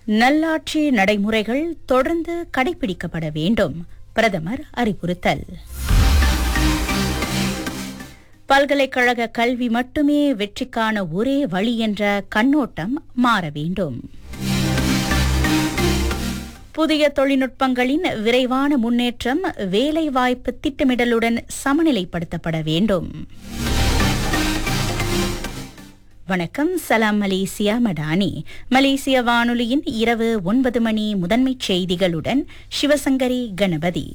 நல்லாட்சி நடைமுறைகள் தொடர்ந்து கடைபிடிக்கப்பட வேண்டும் பிரதமர் அறிவுறுத்தல் பல்கலைக்கழக கல்வி மட்டுமே வெற்றிக்கான ஒரே வழி என்ற கண்ணோட்டம் மாற வேண்டும் புதிய தொழில்நுட்பங்களின் விரைவான முன்னேற்றம் வேலைவாய்ப்பு திட்டமிடலுடன் சமநிலைப்படுத்தப்பட வேண்டும் வணக்கம் சலாம் மலேசியா மடானி மலேசிய வானொலியின் இரவு ஒன்பது மணி முதன்மைச் செய்திகளுடன் சிவசங்கரி கணபதி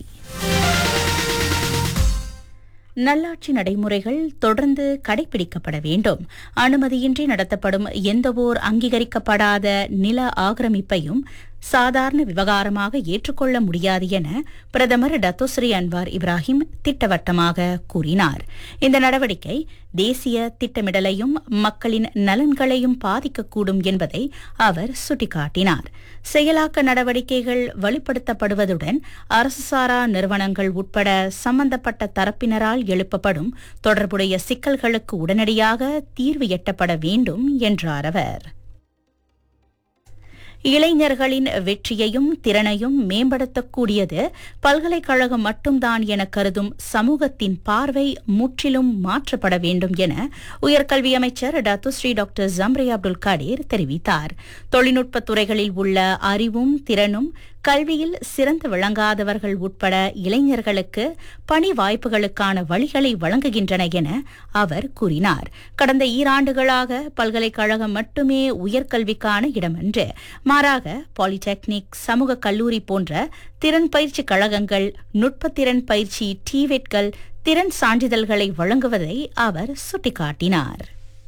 நல்லாட்சி நடைமுறைகள் தொடர்ந்து கடைபிடிக்கப்பட வேண்டும் அனுமதியின்றி நடத்தப்படும் எந்தவோர் அங்கீகரிக்கப்படாத நில ஆக்கிரமிப்பையும் சாதாரண விவகாரமாக ஏற்றுக்கொள்ள முடியாது என பிரதமர் டத்தோஸ்ரீ அன்வார் இப்ராஹிம் திட்டவட்டமாக கூறினார் இந்த நடவடிக்கை தேசிய திட்டமிடலையும் மக்களின் நலன்களையும் பாதிக்கக்கூடும் என்பதை அவர் சுட்டிக்காட்டினார் செயலாக்க நடவடிக்கைகள் வலுப்படுத்தப்படுவதுடன் அரசு சாரா நிறுவனங்கள் உட்பட சம்பந்தப்பட்ட தரப்பினரால் எழுப்பப்படும் தொடர்புடைய சிக்கல்களுக்கு உடனடியாக தீர்வு எட்டப்பட வேண்டும் என்றார் அவர் இளைஞர்களின் வெற்றியையும் திறனையும் மேம்படுத்தக்கூடியது பல்கலைக்கழகம் மட்டும்தான் என கருதும் சமூகத்தின் பார்வை முற்றிலும் மாற்றப்பட வேண்டும் என உயர்கல்வி அமைச்சர் Datuk Seri doctor Zambry Abdul Kadir தெரிவித்தார் தொழில்நுட்ப துறைகளில் உள்ள அறிவும் திறனும் கல்வியில் சிறந்து விளங்காதவர்கள் உட்பட இளைஞர்களுக்கு பணி வாய்ப்புகளுக்கான வழிகளை வழங்குகின்றன என அவர் கூறினார் கடந்த ஈராண்டுகளாக பல்கலைக்கழகம் மட்டுமே உயர்கல்விக்கான இடமன்று மாறாக பாலிடெக்னிக் சமூக கல்லூரி போன்ற திறன் பயிற்சி கழகங்கள் நுட்பத்திறன் பயிற்சி டிவெட்கள் திறன் சான்றிதழ்களை வழங்குவதை அவர் சுட்டிக்காட்டினார்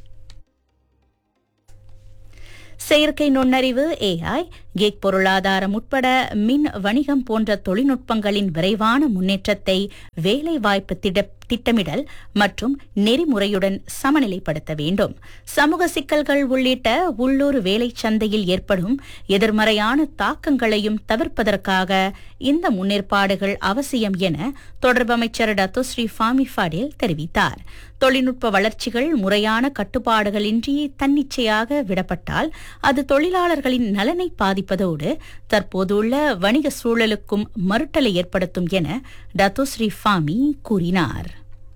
செயற்கை நுண்ணறிவு ஏஐ கேக் பொருளாதாரம் உட்பட மின் வணிகம் போன்ற தொழில்நுட்பங்களின் விரைவான முன்னேற்றத்தை வேலைவாய்ப்பு திட்டமிடல் மற்றும் நெறிமுறையுடன் சமநிலைப்படுத்த வேண்டும் சமூக சிக்கல்கள் உள்ளிட்ட உள்ளூர் வேலை சந்தையில் ஏற்படும் எதிர்மறையான தாக்கங்களையும் தவிர்ப்பதற்காக இந்த முன்னேற்பாடுகள் அவசியம் என தொடர்பு அமைச்சர் டத்தோஸ்ரீ ஃபாமி ஃபடேல் தெரிவித்தார் தொழில்நுட்ப வளர்ச்சிகள் முறையான கட்டுப்பாடுகளின்றி தன்னிச்சையாக விடப்பட்டால் அது தொழிலாளர்களின் நலனை பாதிப்பதோடு தற்போதுள்ள வணிக சூழலுக்கும் மறுட்டலை ஏற்படுத்தும் என டத்தோஸ்ரீ ஃபாமி கூறினார்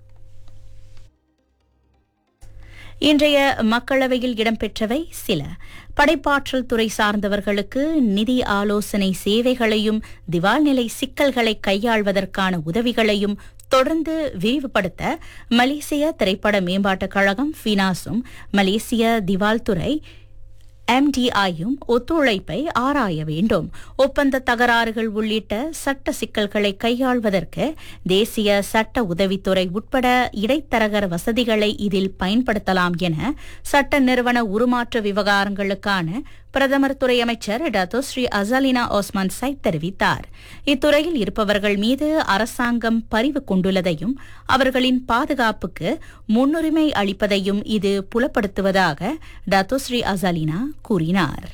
இன்றைய மக்களவையில் இடம்பெற்றவை சில படைப்பாற்றல் துறை சார்ந்தவர்களுக்கு நிதி ஆலோசனை சேவைகளையும் திவால்நிலை சிக்கல்களை கையாள்வதற்கான உதவிகளையும் தொடர்ந்து விரிவுபடுத்த மலேசிய திரைப்பட மேம்பாட்டுக் கழகம் ஃபினாஸும் மலேசிய திவால் துறை எம்டிஐயும் ஒத்துழைப்பை ஆராய வேண்டும் ஒப்பந்த தகராறுகள் உள்ளிட்ட சட்ட சிக்கல்களை கையாள்வதற்கு தேசிய சட்ட உதவித்துறை உட்பட இடைத்தரகர் வசதிகளை இதில் பயன்படுத்தலாம் என சட்ட நிறுவன உருமாற்ற விவகாரங்களுக்கான பிரதமர் துறை அமைச்சர் Dato Sri Azalina Othman Said தெரிவித்தார் இத்துறையில் இருப்பவர்கள் மீது அரசாங்கம் பரிவு கொண்டுள்ளதையும் அவர்களின் பாதுகாப்புக்கு முன்னுரிமை அளிப்பதையும் இது புலப்படுத்துவதாக டத்தோ ஸ்ரீ அசாலினா கூறினார்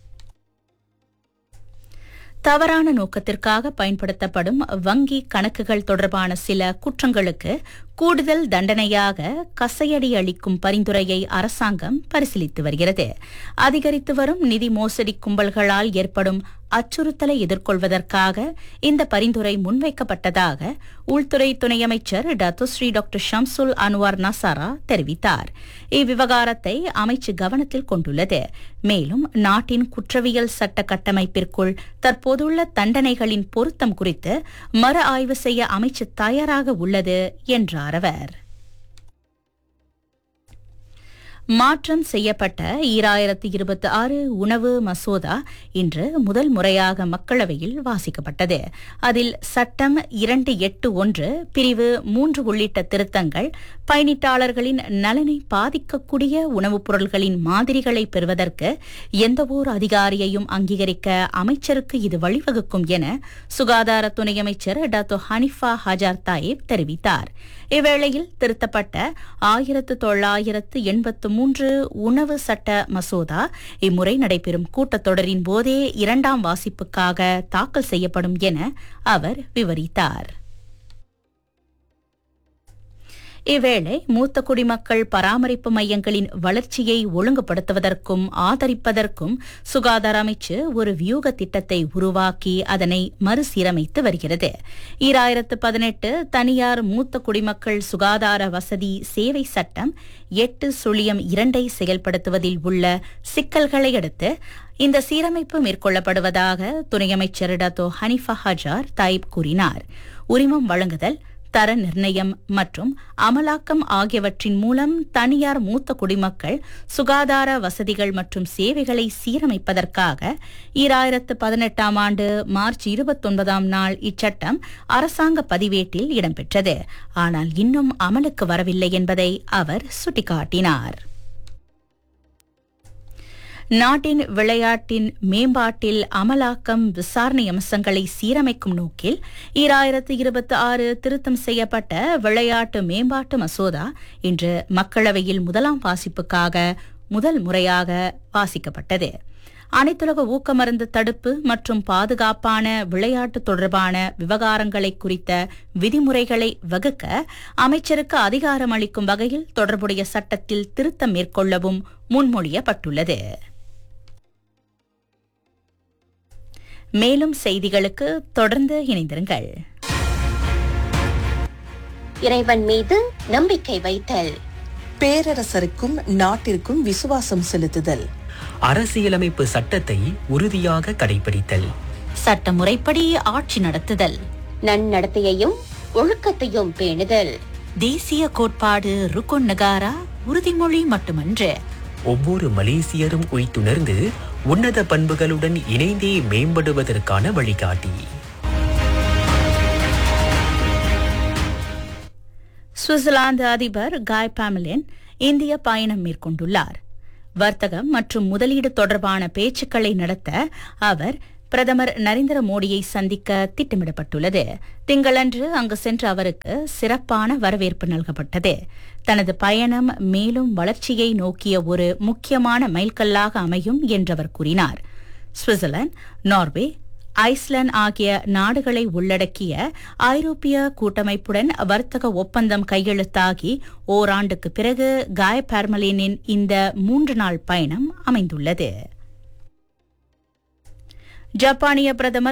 தவறான நோக்கத்திற்காக பயன்படுத்தப்படும் வங்கி கணக்குகள் தொடர்பான சில குற்றங்களுக்கு கூடுதல் தண்டனையாக கசையடி அளிக்கும் பரிந்துரையை அரசாங்கம் பரிசீலித்து வருகிறது அதிகரித்து வரும் நிதி மோசடி கும்பல்களால் ஏற்படும் அச்சுறுத்தலை எதிர்கொள்வதற்காக இந்த பரிந்துரை முன்வைக்கப்பட்டதாக உள்துறை துணை அமைச்சர் Datuk Seri doctor Shamsul Anuar Nasarah தெரிவித்தார் இவ்விவகாரத்தை அமைச்சு கவனத்தில் கொண்டுள்ளது மேலும் நாட்டின் குற்றவியல் சட்ட கட்டமைப்பிற்குள் தற்போதுள்ள தண்டனைகளின் பொருத்தம் குறித்து மறு ஆய்வு செய்ய அமைச்சு தயாராக உள்ளது என்றார் அவர் மாற்றம் செய்யப்பட்ட ஈராயிரத்தி இருபத்தி ஆறு உணவு மசோதா இன்று முதல் முறையாக மக்களவையில் வாசிக்கப்பட்டது அதில் சட்டம் இரண்டு எட்டு ஒன்று பிரிவு மூன்று உள்ளிட்ட திருத்தங்கள் பயணிட்டாளர்களின் நலனை பாதிக்கக்கூடிய உணவுப் பொருள்களின் மாதிரிகளை பெறுவதற்கு எந்தவோர் அதிகாரியையும் அங்கீகரிக்க அமைச்சருக்கு இது வழிவகுக்கும் என சுகாதார துணை அமைச்சர் டாக்டர் ஹனிஃபா ஹஜார் தாயிப் தெரிவித்தார் இவ்வேளையில் திருத்தப்பட்ட ஆயிரத்து தொள்ளாயிரத்து எண்பத்து மூன்று உணவு சட்ட மசோதா இம்முறை நடைபெறும் கூட்டத்தொடரின் போதே இரண்டாம் வாசிப்புக்காக தாக்கல் செய்யப்படும் என அவர் விவரித்தார் இவ்வேளை மூத்த குடிமக்கள் பராமரிப்பு மையங்களின் வளர்ச்சியை ஒழுங்குபடுத்துவதற்கும் ஆதரிப்பதற்கும் சுகாதார அமைச்சு ஒரு வியூக திட்டத்தை உருவாக்கி அதனை மறுசீரமைத்து வருகிறது ஈராயிரத்து பதினெட்டு தனியார் மூத்த குடிமக்கள் சுகாதார வசதி சேவை சட்டம் எட்டு சுழியம் இரண்டை செயல்படுத்துவதில் உள்ள சிக்கல்களை அடுத்து இந்த சீரமைப்பு மேற்கொள்ளப்படுவதாக துணை அமைச்சர் டத்தோ ஹனிஃபா ஹஜார் தாயிப் கூறினார் உரிமம் வழங்குதல் தர நிர்ணயம் மற்றும் அமலாக்கம் ஆகியவற்றின் மூலம் தனியார் மூத்த குடிமக்கள் சுகாதார வசதிகள் மற்றும் சேவைகளை சீரமைப்பதற்காக ஈராயிரத்து பதினெட்டாம் ஆண்டு மார்ச் இருபத்தொன்பதாம் நாள் இச்சட்டம் அரசாங்க பதிவேட்டில் இடம்பெற்றது ஆனால் இன்னும் அமலுக்கு வரவில்லை என்பதை அவர் சுட்டிக்காட்டினார் நாட்டின் விளையாட்டின் மேம்பாட்டில் அமலாக்கம் விசாரணை அம்சங்களை சீரமைக்கும் நோக்கில் ஈராயிரத்து இருபத்தி ஆறு திருத்தம் செய்யப்பட்ட விளையாட்டு மேம்பாட்டு மசோதா இன்று மக்களவையில் முதலாம் வாசிப்புக்காக முதல் முறையாக வாசிக்கப்பட்டது அனைத்துலக ஊக்கமருந்து தடுப்பு மற்றும் பாதுகாப்பான விளையாட்டு தொடர்பான விவகாரங்களை குறித்த விதிமுறைகளை வகுக்க அமைச்சருக்கு அதிகாரம் அளிக்கும் வகையில் தொடர்புடைய சட்டத்தில் திருத்தம் மேற்கொள்ளவும் முன்மொழியப்பட்டுள்ளது மேலும் செய்திகளுக்கு தொடர்ந்து இணைந்திருங்கள் இறைவன் மீது நம்பிக்கை வைத்தல் பேரரசருக்கும் நாட்டிற்கும் விசுவாசம் செலுத்துதல் அரசியலமைப்பு சட்டத்தை உறுதியாக கடைபிடித்தல் சட்ட முறைப்படி ஆட்சி நடத்துதல் நன்னடத்தையையும் ஒழுக்கத்தையும் பேணுதல் தேசிய கோட்பாடு ருக்குன் நகாரா உறுதிமொழி மட்டுமன்று ஒவ்வொரு மலேசியரும் உய்த்துணர்ந்து உன்னத பண்புகளுடன் இணைந்தே மேம்படுவதற்கான வழிகாட்டி சுவிட்சர்லாந்து அதிபர் காய் பாமலின் இந்திய பயணம் மேற்கொண்டுள்ளார் வர்த்தகம் மற்றும் முதலீடு தொடர்பான பேச்சுக்களை நடத்த அவர் பிரதமர் நரேந்திர மோடியை சந்திக்க திட்டமிடப்பட்டுள்ளது திங்களன்று அங்கு சென்ற அவருக்கு சிறப்பான வரவேற்பு நல்கப்பட்டது தனது பயணம் மேலும் வளர்ச்சியை நோக்கிய ஒரு முக்கியமான மைல்கல்லாக அமையும் என்றவர் கூறினார் சுவிட்சர்லாந்து நார்வே ஐஸ்லாந்து ஆகிய நாடுகளை உள்ளடக்கிய ஐரோப்பிய கூட்டமைப்புடன் வர்த்தக ஒப்பந்தம் கையெழுத்தாகி ஓராண்டுக்கு பிறகு காய் பார்மலினின் இந்த மூன்று நாள் பயணம் அமைந்துள்ளது ஜப்பானிய பிரதமர்